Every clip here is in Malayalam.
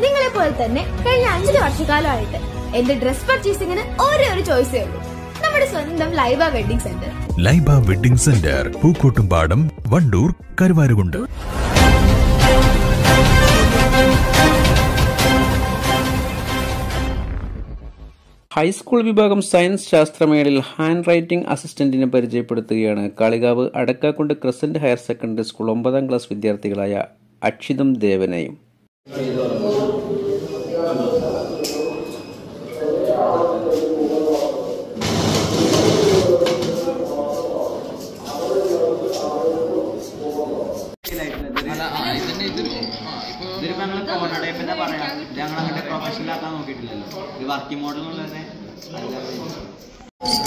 നിങ്ങളെ പോലെ തന്നെ കഴിഞ്ഞ അഞ്ചര വർഷക്കാലമായിട്ട് എന്റെ ഡ്രസ് പർച്ചേസിംഗിന് ഒരേ ഒരു ചോയ്സേ ഉള്ളൂ നമ്മുടെ സ്വന്തം Laiba wedding centre Laiba wedding centre Pookkottumpadam Wandoor Karuvarakundu high school വിഭാഗം സയൻസ് ശാസ്ത്രമേളയിൽ ഹാൻഡ് റൈറ്റിംഗ് അസിസ്റ്റന്റിനെ പരിചയപ്പെടുത്തുകയാണ് Kalikavu Adakkakundu crescent higher secondary school ഒമ്പതാം ക്ലാസ് വിദ്യാർത്ഥികളായ അക്ഷിതം ദേവനെയും ഇതിപ്പോ ഞങ്ങള് കോർണർ ടൈപ്പ് എന്താ പറയാ ഇത് ഞങ്ങൾ അങ്ങോട്ട് പ്രൊഫഷണൽ ആക്കാൻ നോക്കിയിട്ടില്ലല്ലോ ഇത് വർക്കിംഗ് മോഡൽ എന്നുള്ളത് തന്നെ അല്ല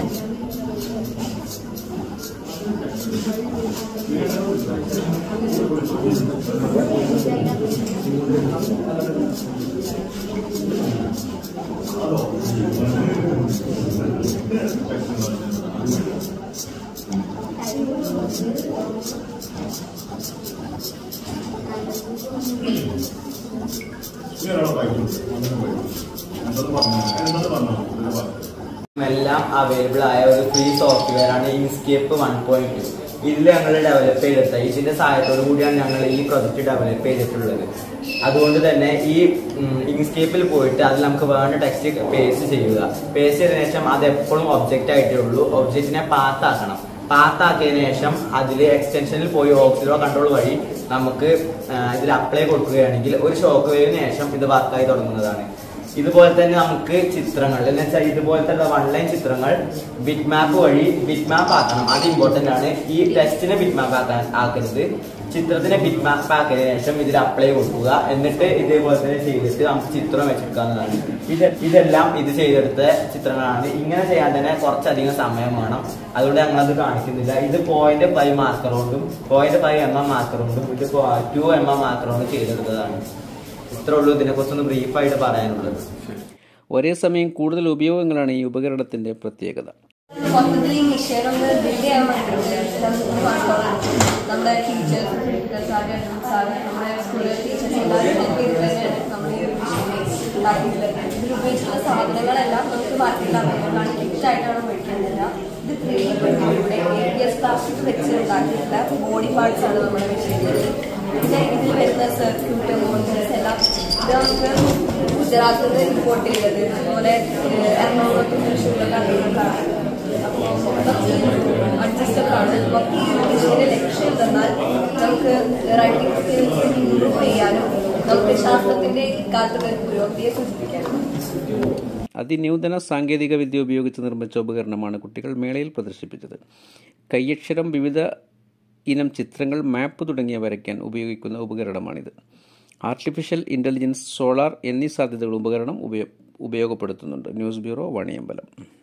എല്ലാം അവൈലബിൾ ആയ ഒരു ഫ്രീ സോഫ്റ്റ്വെയർ ആണ് ഇൻസ്കേപ്പ് വൺ പോയിന്റ് ടു ഇതിൽ ഞങ്ങൾ ഡെവലപ്പ് ചെയ്തെടുത്ത ഇതിന്റെ സഹായത്തോടു കൂടിയാണ് ഞങ്ങൾ ഈ പ്രൊജക്ട് ഡെവലപ്പ് ചെയ്തിട്ടുള്ളത് അതുകൊണ്ട് തന്നെ ഈ ഇൻസ്കേപ്പിൽ പോയിട്ട് അതിൽ നമുക്ക് വേണ്ട ടെക്സ്റ്റ് പേസ്റ്റ് ചെയ്യുക പേസ്റ്റ് ചെയ്തതിനു ശേഷം അത് എപ്പോഴും ഒബ്ജക്റ്റ് ആയിട്ടേ ഉള്ളൂ ഒബ്ജക്റ്റിനെ പാത്താക്കണം പാത്താക്കിയതിനു ശേഷം അതിൽ എക്സ്റ്റൻഷനിൽ പോയി ഓക്സിലോ കൺട്രോൾ വഴി നമുക്ക് ഇതിൽ അപ്ലൈ കൊടുക്കുകയാണെങ്കിൽ ഒരു ഷോക്ക് വേവിന് ശേഷം ഇത് വർക്കായി തുടങ്ങുന്നതാണ് ഇതുപോലെ തന്നെ നമുക്ക് ചിത്രങ്ങൾ എന്ന് വെച്ചാൽ ഇതുപോലത്തെ വൺ ലൈൻ ചിത്രങ്ങൾ ബിറ്റ് മാപ്പ് വഴി ബിറ്റ് മാപ്പ് ആക്കണം അത് ഇമ്പോർട്ടന്റ് ആണ് ഈ ടെസ്റ്റിനെ ബിറ്റ് മാപ്പ് ആക്കാൻ ആക്കരുത് ചിത്രത്തിനെ ബിറ്റ് മാപ്പ് ആക്കിയതിനു ശേഷം ഇതിൽ അപ്ലൈ കൊടുക്കുക എന്നിട്ട് ഇതേപോലെ തന്നെ ചെയ്തിട്ട് നമുക്ക് ചിത്രം വെച്ചെടുക്കാവുന്നതാണ് ഇത് ഇതെല്ലാം ഇത് ചെയ്തെടുത്ത ചിത്രങ്ങളാണ് ഇങ്ങനെ ചെയ്യാൻ തന്നെ കുറച്ചധികം സമയം വേണം അതുകൊണ്ട് ഞങ്ങളത് കാണിക്കുന്നില്ല ഇത് പോയിന്റ് ഫൈവ് മാർക്കർ കൊണ്ടും point five M M marker കൊണ്ടും ഇത് ടു എം എം മാർക്കർ കൊണ്ടും ചെയ്തെടുത്തതാണ് ഇത്രേ ഉള്ളൂ ഇതിനെക്കുറിച്ചൊന്ന് ബ്രീഫായിട്ട് പറയാനുള്ളത് ഒരേ സമയം കൂടുതൽ ഉപയോഗങ്ങളാണ് ഈ ഉപകരണത്തിന്റെ പ്രത്യേകത മൊത്തത്തിൽ ഈ മിഷൻ ഒന്ന് ബിൽഡ് ചെയ്യാൻ വേണ്ടിയിട്ട് നമ്മുടെ ടീച്ചേഴ്സ് സാറ് സാറ് നമ്മുടെ സ്കൂളിലെ ടീച്ചേഴ്സ് എല്ലാവരും ഹെൽപ്പ് ചെയ്ത് തന്നെയാണ് നമ്മൾ ഈ ഒരു മിഷൻ ഉണ്ടാക്കിയിട്ടുള്ളത് ഇതിൽ ഉപയോഗിച്ചിട്ടുള്ള സാധനങ്ങളെല്ലാം നമുക്ക് മാർക്കറ്റിൽ അവൈലബിൾ ആണ് കിറ്റായിട്ടാണ് മേടിക്കുന്നില്ല ഇത് ത്രീ ഡി പ്രിന്റിലൂടെ എ പി എസ് പ്ലാസ്റ്റിക് വെച്ച് ഉണ്ടാക്കിയിട്ടുള്ള ബോഡി പാർട്സ് ആണ് നമ്മുടെ മെഷീനിൽ പിന്നെ ഇതിൽ വരുന്ന സർക്യൂട്ട് മോട്ടേഴ്സ് എല്ലാം ഇത് നമുക്ക് ഗുജറാത്തിൽ നിന്ന് ഇമ്പോർട്ട് ചെയ്തത് അതുപോലെ ഏഹ്, എറണാകുളത്തും തൃശ്ശൂരിലൊക്കെ അറിയുന്നതാണ് അഡ്ജസ്റ്റബിൾ ആണ് അപ്പം ഈ ഒരു മെഷീന്റെ ലക്ഷ്യം എന്തെന്നാൽ നമുക്ക് റൈറ്റിംഗ് സ്കിൽസ് ഇമ്പ്രൂവ് ചെയ്യാനും നമുക്ക് ശാസ്ത്രത്തിന്റെ ഇക്കാലത്തുള്ള ഒരു പുരോഗതിയെ സൂചിപ്പിക്കാനും അതിനൂതന സാങ്കേതിക വിദ്യ ഉപയോഗിച്ച് നിർമ്മിച്ച ഉപകരണമാണ് കുട്ടികൾ മേളയിൽ പ്രദർശിപ്പിച്ചത് കയ്യക്ഷരം വിവിധ ഇനം ചിത്രങ്ങൾ മാപ്പ് തുടങ്ങിയ വരയ്ക്കാൻ ഉപയോഗിക്കുന്ന ഉപകരണമാണിത് ആർട്ടിഫിഷ്യൽ ഇൻ്റലിജൻസ് സോളാർ എന്നീ സാധ്യതകൾ ഉപകരണം ഉപയോ ഉപയോഗപ്പെടുത്തുന്നുണ്ട് ന്യൂസ് ബ്യൂറോ വാണിയമ്പലം